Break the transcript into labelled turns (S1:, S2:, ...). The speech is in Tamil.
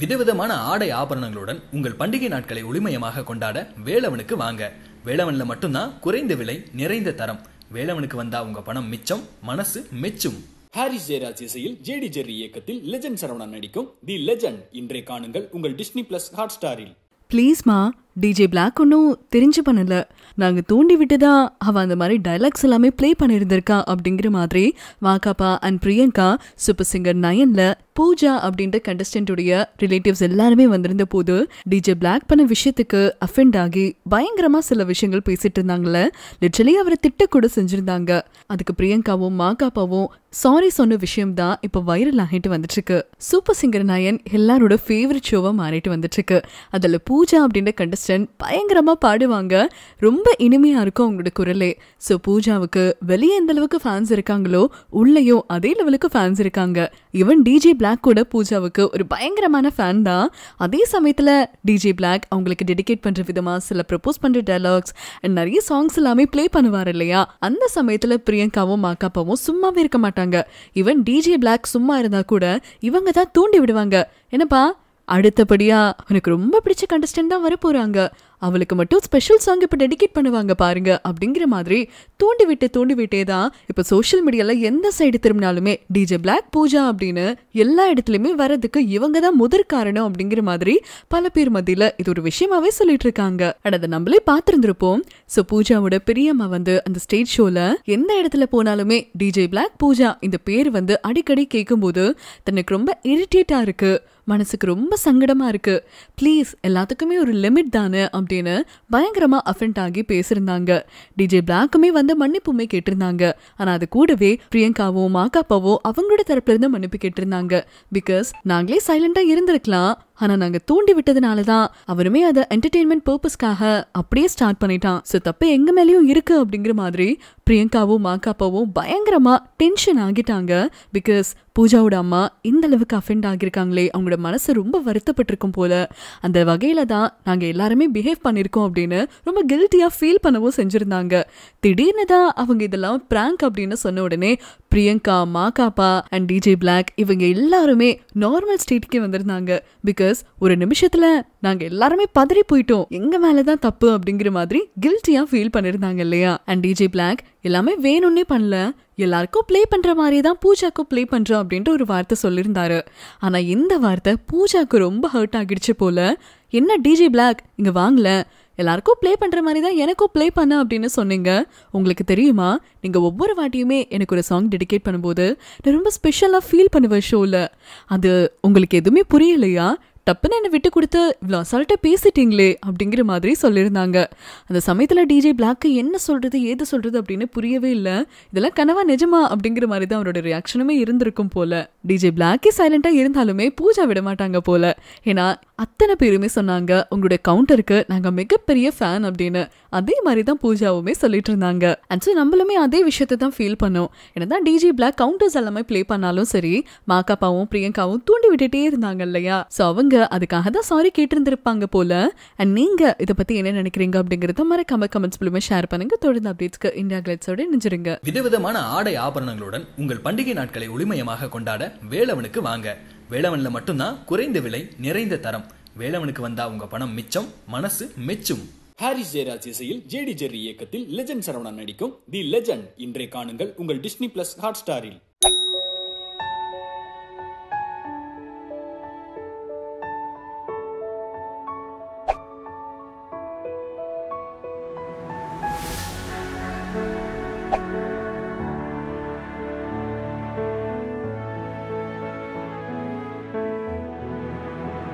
S1: விதவிதமான ஆடை ஆபரணங்களுடன் உங்கள் பண்டிகை நாட்களை ஒளிமயமாக கொண்டாட வேலவனுக்கு வாங்க வேலவன்ல மட்டும்தான் குறைந்த விலை நிறைந்த தரம் வேலவனுக்கு வந்தா உங்க பணம் மிச்சம் மனசு மெச்சும்
S2: ஹாரிஸ் ஜெயராஜ் இசையில் ஜேடி ஜெர்ரி இயக்கத்தில் லெஜண்ட் சரவணன் நடிக்கும் தி லெஜண்ட் இன்றை காணுங்கள் உங்கள் டிஸ்னி பிளஸ் ஹாட் ஸ்டாரில்
S3: ப்ளீஸ்மா டிஜே பிளாக் ஒன்றும் தெரிஞ்சு பண்ணல நாங்கள் தூண்டி விட்டு தான் அவள் அந்த மாதிரி டைலாக்ஸ் எல்லாமே ப்ளே பண்ணியிருந்திருக்கா அப்படிங்கிற மாதிரி வாக்காப்பா அண்ட் பிரியங்கா சூப்பர் சிங்கர் நயனில் பூஜா அப்படின்ற கண்டஸ்டன்ட்டுடைய ரிலேட்டிவ்ஸ் எல்லாருமே வந்திருந்த போது டிஜே பிளாக் பண்ண விஷயத்துக்கு அஃபெண்ட் ஆகி பயங்கரமாக சில விஷயங்கள் பேசிட்டு இருந்தாங்கல்ல லிட்ரலி அவரை திட்ட கூட செஞ்சுருந்தாங்க அதுக்கு பிரியங்காவும் மாகாப்பாவும் சாரி சொன்ன விஷயம் தான் இப்போ வைரல் ஆகிட்டு வந்துட்டு இருக்கு சூப்பர் சிங்கர் நயன் எல்லாரோட ஃபேவரட் ஷோவா மாறிட்டு வந்துட்டு இருக்கு அதில் பூஜா அப்படின்ற கண்டஸ்டன்ட் பயங்கரமா பாடுவாங்க ரொம்ப இனிமையா இருக்கும் அவங்களோட குரலே ஸோ பூஜாவுக்கு வெளியே எந்த அளவுக்கு ஃபேன்ஸ் இருக்காங்களோ உள்ளேயும் அதே லெவலுக்கு ஃபேன்ஸ் இருக்காங்க ஈவன் டிஜே பிளாக் கூட பூஜாவுக்கு ஒரு பயங்கரமான ஃபேன் தான் அதே சமயத்தில் டிஜே பிளாக் அவங்களுக்கு டெடிகேட் பண்ற விதமா சில ப்ரப்போஸ் பண்ற டைலாக்ஸ் அண்ட் நிறைய சாங்ஸ் எல்லாமே ப்ளே பண்ணுவார் இல்லையா அந்த சமயத்துல பிரியங்காவும் மாக்காப்பாவும் சும்மாவே இருக்க மாட்டாங்க ஈவன் டிஜே பிளாக் சும்மா இருந்தா கூட இவங்க தான் தூண்டி விடுவாங்க என்னப்பா அடுத்தபடியா உனக்கு ரொம்ப பிடிச்ச கண்டஸ்டன்ட் தான் வர போறாங்க அவளுக்கு மட்டும் ஸ்பெஷல் சாங் இப்போ டெடிகேட் பண்ணுவாங்க பாருங்க அப்படிங்கிற மாதிரி தூண்டி விட்டு தூண்டி விட்டே தான் இப்போ சோஷியல் மீடியால எந்த சைடு திரும்பினாலுமே டிஜே பிளாக் பூஜா அப்படின்னு எல்லா இடத்துலையுமே வர்றதுக்கு இவங்க தான் முதற் காரணம் அப்படிங்கிற மாதிரி பல பேர் மத்தியில இது ஒரு விஷயமாவே சொல்லிட்டு இருக்காங்க அட அதை நம்மளே பார்த்துருந்துருப்போம் ஸோ பூஜாவோட பெரியம்மா வந்து அந்த ஸ்டேஜ் ஷோல எந்த இடத்துல போனாலுமே டிஜே பிளாக் பூஜா இந்த பேர் வந்து அடிக்கடி கேட்கும்போது தனக்கு ரொம்ப இரிட்டேட்டா இருக்கு மனசுக்கு ரொம்ப சங்கடமா இருக்கு ப்ளீஸ் எல்லாத்துக்குமே ஒரு லிமிட் தானே அப்படின்னு பயங்கரமா அஃபெண்ட் ஆகி பேசியிருந்தாங்க டிஜே பிளாக்குமே வந்து மன்னிப்புமே கேட்டிருந்தாங்க ஆனா அது கூடவே பிரியங்காவும் மாகாப்பாவும் அவங்களோட தரப்புல இருந்து மன்னிப்பு கேட்டிருந்தாங்க பிகாஸ் நாங்களே சைலண்டா இருந்திருக்கலாம் ஆனா நாங்க தூண்டி விட்டதுனால தான் அவருமே அதை என்டர்டெயின்மெண்ட் பர்பஸ்க்காக அப்படியே ஸ்டார்ட் பண்ணிட்டான் ஸோ தப்பு எங்க மேலேயும் இருக்கு அப்படிங்கிற மாதிரி பிரியங்காவும் மாக்காப்பாவும் பயங்கரமா டென்ஷன் ஆகிட்டாங்க பிகாஸ் பூஜாவோட அம்மா இந்த அளவுக்கு அஃபெண்ட் ஆகியிருக்காங்களே அவங்களோட மனசு ரொம்ப வருத்தப்பட்டிருக்கும் போல அந்த வகையில தான் நாங்க எல்லாருமே பிஹேவ் பண்ணியிருக்கோம் அப்படின்னு ரொம்ப கில்ட்டியா ஃபீல் பண்ணவும் செஞ்சிருந்தாங்க திடீர்னு தான் அவங்க இதெல்லாம் பிராங்க் அப்படின்னு சொன்ன உடனே Priyanka Makapa and DJ black இவங்க எல்லாருமே நார்மல் ஸ்டேட்டுக்கே வந்திருந்தாங்க பிகாஸ் ஒரு நிமிஷத்துல நாங்க எல்லாருமே பதறி போயிட்டோம் எங்க மேலதான் தப்பு அப்படிங்கிற மாதிரி கில்ட்டியா ஃபீல் பண்ணிருந்தாங்க இல்லையா அண்ட் டிஜே பிளாக் எல்லாமே வேணும்னே பண்ணல எல்லாருக்கும் ப்ளே பண்ற மாதிரி தான் பூஜாக்கும் ப்ளே பண்றோம் அப்படின்ற ஒரு வார்த்தை சொல்லியிருந்தாரு ஆனா இந்த வார்த்தை பூஜாக்கு ரொம்ப ஹர்ட் ஆகிடுச்சு போல என்ன டிஜே பிளாக் இங்க வாங்கல எல்லாருக்கும் ப்ளே பண்ற மாதிரி தான் எனக்கும் ப்ளே பண்ண அப்படின்னு சொன்னீங்க உங்களுக்கு தெரியுமா நீங்க ஒவ்வொரு வாட்டியுமே எனக்கு ஒரு சாங் டெடிகேட் பண்ணும்போது நான் ரொம்ப ஸ்பெஷலா ஃபீல் பண்ணுவேன் ஷோல அது உங்களுக்கு எதுவுமே புரியலையா டப்புன்னு என்னை விட்டு கொடுத்து இவ்வளோ அசால்ட்டாக பேசிட்டீங்களே அப்படிங்கிற மாதிரி சொல்லியிருந்தாங்க அந்த சமயத்தில் டிஜே பிளாக்கு என்ன சொல்கிறது ஏது சொல்கிறது அப்படின்னு புரியவே இல்லை இதெல்லாம் கனவா நிஜமா அப்படிங்கிற மாதிரி தான் அவரோட ரியாக்ஷனுமே இருந்திருக்கும் போல டிஜே பிளாக்கே சைலண்டாக இருந்தாலுமே பூஜா விட மாட்டாங்க போல ஏன்னா அத்தனை பேருமே சொன்னாங்க உங்களோட கவுண்டருக்கு நாங்கள் மிகப்பெரிய ஃபேன் அப்படின்னு அதே மாதிரி தான் பூஜாவுமே சொல்லிட்டு இருந்தாங்க அண்ட் ஸோ நம்மளுமே அதே விஷயத்தை தான் ஃபீல் பண்ணோம் என்னதான் டிஜே பிளாக் கவுண்டர்ஸ் எல்லாமே ப்ளே பண்ணாலும் சரி மாக்காப்பாவும் பிரியங்காவும் தூண்டி விட்டுட்டே இருந்தாங்க இல்லையா ஸோ அவங்க அதுக்காக தான் சாரி கேட்டிருந்திருப்பாங்க போல அண்ட் நீங்க இதை பத்தி என்ன நினைக்கிறீங்க அப்படிங்கறத மறக்காம கமெண்ட்ஸ் மூலமா ஷேர் பண்ணுங்க தொடர்ந்து அப்டேட்ஸ்க்கு இந்தியா கிளட்ஸோட நினைச்சிருங்க
S1: விதவிதமான ஆடை ஆபரணங்களுடன் உங்கள் பண்டிகை நாட்களை ஒளிமயமாக கொண்டாட வேலவனுக்கு வாங்க வேலவன்ல மட்டும்தான் குறைந்த விலை நிறைந்த தரம் வேலவனுக்கு வந்தா உங்க பணம் மிச்சம் மனசு மெச்சும்
S2: ஹாரிஸ் ஜெயராஜ் இசையில் ஜேடி ஜெர்ரி இயக்கத்தில் லெஜண்ட் சரவணன் நடிக்கும் தி லெஜண்ட் இன்றை காணுங்கள் உங்கள் டிஸ்னி பிளஸ் ஹாட் ஸ்டாரில்